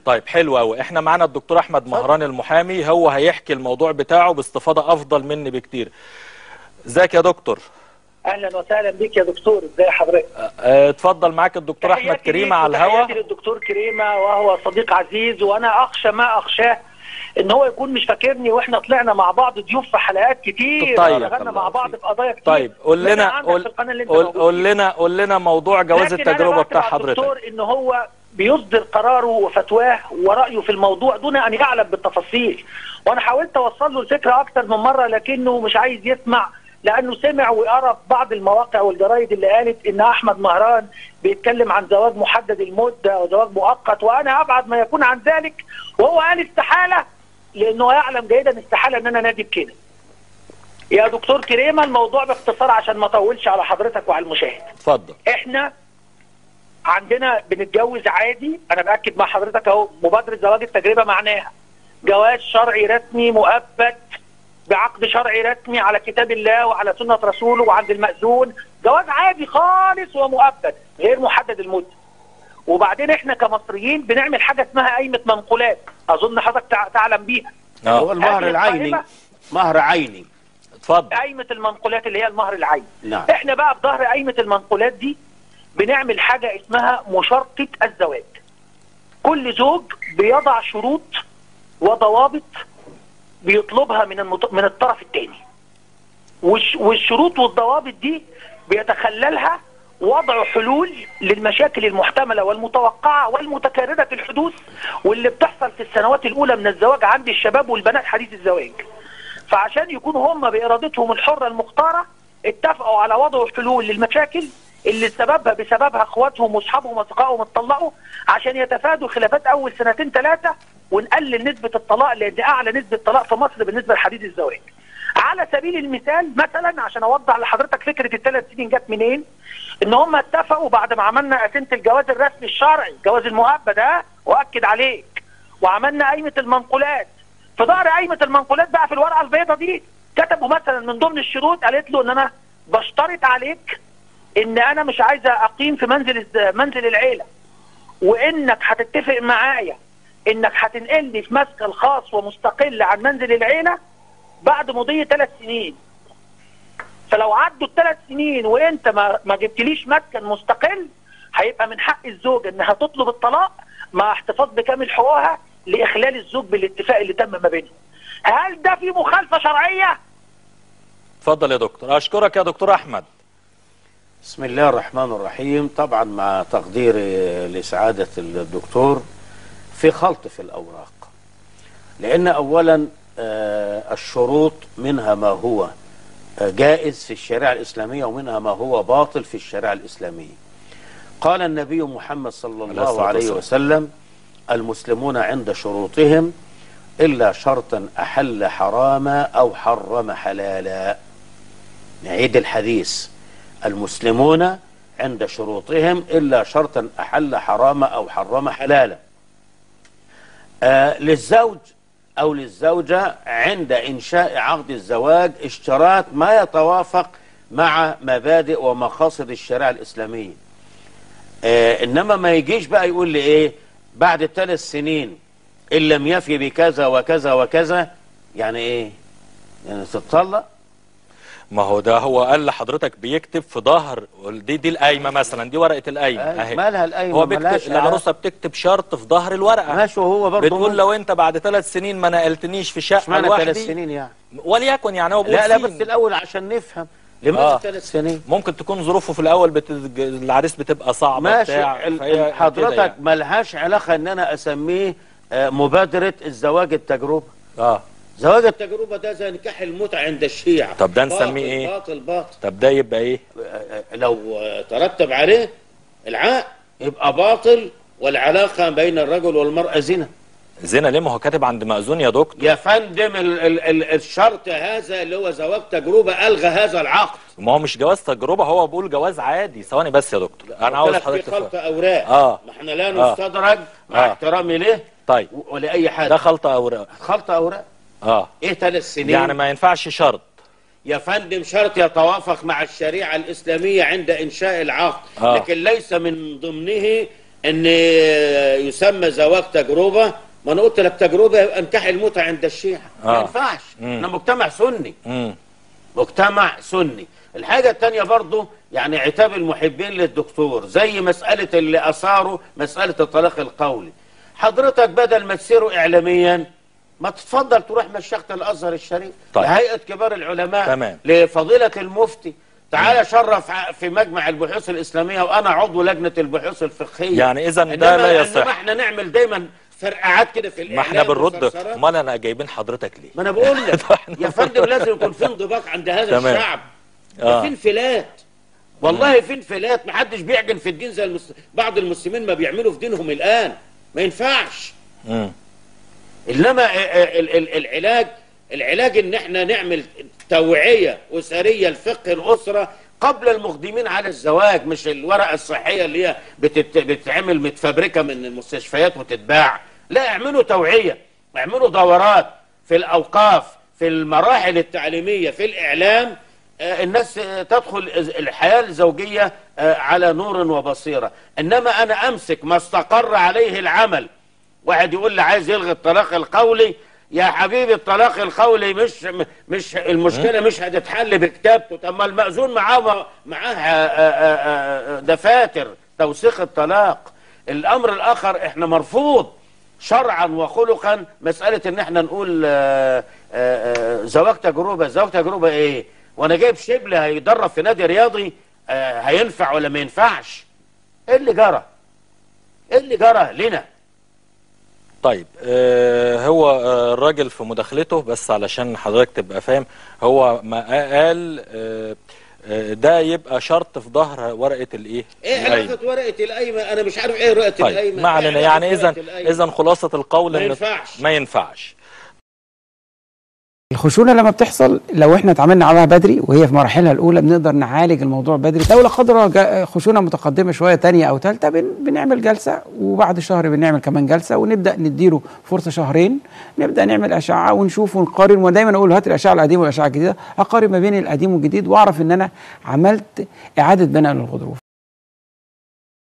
طيب حلو قوي احنا معانا الدكتور احمد مهران المحامي هو هيحكي الموضوع بتاعه باستفاضه افضل مني بكتير ازيك يا دكتور اهلا وسهلا بك يا دكتور ازي حضرتك اه، اتفضل معاك الدكتور احمد تحياتي كريمه ليك على الهوا وتحياتي للدكتور كريمه وهو صديق عزيز وانا اخشى ما اخشاه ان هو يكون مش فاكرني واحنا طلعنا مع بعض ضيوف في حلقات كتير طيب. اشتغلنا مع بعض في قضايا كتير طيب قول منها لنا عندك قول في القناه اللي انت قول, موجود قول فيها. لنا قول لنا موضوع جواز لكن أنا التجربه بعتب بتاع على حضرتك الدكتور ان هو بيصدر قراره وفتواه ورأيه في الموضوع دون ان يعلم بالتفاصيل وانا حاولت اوصل له الفكره اكتر من مره لكنه مش عايز يسمع لانه سمع وقرا في بعض المواقع والجرايد اللي قالت ان احمد مهران بيتكلم عن زواج محدد المده وزواج مؤقت وانا ابعد ما يكون عن ذلك وهو قال استحاله لانه يعلم جيدا استحاله ان انا نادي بكده يا دكتور كريمه الموضوع باختصار عشان ما اطولش على حضرتك وعلى المشاهد اتفضل احنا عندنا بنتجوز عادي انا باكد مع حضرتك اهو مبادره زواج التجربه معناها جواز شرعي رسمي مؤبد بعقد شرعي رسمي على كتاب الله وعلى سنه رسوله وعند المأذون جواز عادي خالص ومؤبد غير محدد المده وبعدين احنا كمصريين بنعمل حاجه اسمها قايمه منقولات اظن حضرتك تع- تعلم بيها هو اه المهر هذه العيني القائمة- مهر عيني اتفضل قايمه المنقولات اللي هي المهر العيني نعم احنا بقى في ظهر قايمه المنقولات دي بنعمل حاجه اسمها مشارطه الزواج كل زوج بيضع شروط وضوابط بيطلبها من المط... من الطرف الثاني والش... والشروط والضوابط دي بيتخللها وضع حلول للمشاكل المحتملة والمتوقعة والمتكررة الحدوث واللي بتحصل في السنوات الأولى من الزواج عند الشباب والبنات حديث الزواج فعشان يكونوا هم بإرادتهم الحرة المختارة اتفقوا على وضع حلول للمشاكل اللي سببها بسببها اخواتهم واصحابهم واصدقائهم اتطلقوا عشان يتفادوا خلافات اول سنتين ثلاثه ونقلل نسبه الطلاق لان اعلى نسبه طلاق في مصر بالنسبه لحديث الزواج. على سبيل المثال مثلا عشان اوضح لحضرتك فكره الثلاث سنين جت منين؟ ان هم اتفقوا بعد ما عملنا اسنه الجواز الرسمي الشرعي، الجواز المؤبد ها واكد عليك وعملنا قايمه المنقولات في ظهر قايمه المنقولات بقى في الورقه البيضاء دي كتبوا مثلا من ضمن الشروط قالت له ان انا بشترط عليك ان انا مش عايزه اقيم في منزل الز- منزل العيله وانك هتتفق معايا انك هتنقلني في مسكن خاص ومستقل عن منزل العيله بعد مضي ثلاث سنين فلو عدوا الثلاث سنين وانت ما ما جبتليش مسكن مستقل هيبقى من حق الزوجه انها تطلب الطلاق مع احتفاظ بكامل حقوقها لاخلال الزوج بالاتفاق اللي تم ما بينهم. هل ده في مخالفه شرعيه؟ اتفضل يا دكتور اشكرك يا دكتور احمد بسم الله الرحمن الرحيم طبعا مع تقديري لسعادة الدكتور في خلط في الأوراق لأن أولا آه، الشروط منها ما هو آه، جائز في الشريعة الإسلامية ومنها ما هو باطل في الشريعة الإسلامية قال النبي محمد صلى عليه الله الصلاة عليه والسلام. وسلم المسلمون عند شروطهم إلا شرطا أحل حراما أو حرم حلالا نعيد الحديث المسلمون عند شروطهم إلا شرطا أحل حراما أو حرم حلالا آه للزوج أو للزوجة عند إنشاء عقد الزواج اشتراط ما يتوافق مع مبادئ ومقاصد الشريعة الإسلامية آه إنما ما يجيش بقى يقول لي إيه بعد ثلاث سنين إن لم يفي بكذا وكذا وكذا يعني إيه يعني تتطلق ما هو ده هو قال لحضرتك بيكتب في ظهر دي دي القايمه مثلا دي ورقه القايمه أيوة، اهي مالها القايمة؟ هو ملهاش بيكتب العروسه بتكتب شرط في ظهر الورقه ماشي وهو برضه بتقول ممكن. لو انت بعد ثلاث سنين ما نقلتنيش في شقه اشمعنى ثلاث لوحدي سنين يعني وليكن يعني هو بيقول لا لا سين. بس الاول عشان نفهم لماذا آه. ثلاث سنين ممكن تكون ظروفه في الاول بتز... العريس بتبقى صعبه ماشي بتاع ال- فهي ال- كده حضرتك يعني. ملهاش علاقه ان انا اسميه آه، مبادره الزواج التجربه اه زواج التجربه ده زي نكاح المتعه عند الشيعة طب ده باطل، نسميه إيه؟ باطل باطل طب ده يبقى ايه آه، آه، لو آه، ترتب عليه العقد يبقى باطل والعلاقه بين الرجل والمراه زنا زنا ليه ما هو كاتب عند مأذون يا دكتور يا فندم ال ال ال الشرط هذا اللي هو زواج تجربه الغى هذا العقد ما هو مش جواز تجربه هو بيقول جواز عادي ثواني بس يا دكتور انا عاوز قلت لك حضرتك في تفهم خلط اوراق آه. ما احنا لا آه. نستدرج مع آه. احترامي له طيب ولاي حد ده خلط اوراق خلط اوراق اه ايه ثلاث سنين يعني ما ينفعش شرط يا فندم شرط يتوافق مع الشريعة الإسلامية عند إنشاء العقد آه. لكن ليس من ضمنه ان يسمى زواج تجربه ما انا قلت لك تجربه يبقى نكاح المتعه عند الشيعه ما آه. ينفعش مم. احنا مجتمع سني مم. مجتمع سني الحاجة التانية برضو يعني عتاب المحبين للدكتور زي مسألة اللي أثاروا مسألة الطلاق القولي حضرتك بدل ما تسيروا إعلاميا ما تتفضل تروح مشيخة الأزهر الشريف طيب. لهيئة كبار العلماء تمام. لفضيلة المفتي تعالى شرف ع- في مجمع البحوث الإسلامية وأنا عضو لجنة البحوث الفقهية يعني إذن ده إنما- لا يصح. إنما احنا نعمل دايما فرقعات كده في ما الإعلام احنا بنرد وصرصرات. امال انا جايبين حضرتك ليه ما انا بقول لك طيب. يا فندم لازم يكون في انضباط عند هذا تمام. الشعب آه. ده في انفلات والله في انفلات محدش بيعجن في الدين زي المس... بعض المسلمين ما بيعملوا في دينهم الان ما ينفعش مم. انما ال- ال- العلاج العلاج ان احنا نعمل توعيه اسريه لفقه الاسره قبل المقدمين على الزواج مش الورقه الصحيه اللي هي بتت... بتتعمل متفبركه من المستشفيات وتتباع لا اعملوا توعيه اعملوا دورات في الاوقاف في المراحل التعليميه في الاعلام آه، الناس آه، تدخل الحياه الزوجيه آه، على نور وبصيره انما انا امسك ما استقر عليه العمل واحد يقول لي عايز يلغي الطلاق القولي يا حبيبي الطلاق القولي مش مش المشكله مش هتتحل بكتابته طب ما المأذون معاه معاه آه، آه، آه، دفاتر توثيق الطلاق الامر الاخر احنا مرفوض شرعا وخلقا مساله ان احنا نقول آه، آه، آه، زواج تجربه زواج تجربه ايه وانا جايب شبل هيدرب في نادي رياضي آه، هينفع ولا ما ينفعش ايه اللي جرى ايه اللي جرى لنا طيب آه هو آه الراجل في مداخلته بس علشان حضرتك تبقى فاهم هو ما قال آه آه ده يبقى شرط في ظهر ورقه الايه ايه القايمة. علاقه ورقه القايمه انا مش عارف ايه ورقه طيب القايمه ما إيه علينا علاقة يعني ورقة اذا القايمة؟ اذا خلاصه القول ما إن- ينفعش. ما ينفعش الخشونه لما بتحصل لو احنا اتعاملنا عليها بدري وهي في مراحلها الاولى بنقدر نعالج الموضوع بدري لو لا قدر الله جا- خشونه متقدمه شويه تانية او ثالثه بن بنعمل جلسه وبعد شهر بنعمل كمان جلسه ونبدا نديله فرصه شهرين نبدا نعمل اشعه ونشوف ونقارن ودايما اقول هات الاشعه القديمه والاشعه الجديده اقارن ما بين القديم والجديد واعرف ان انا عملت اعاده بناء للغضروف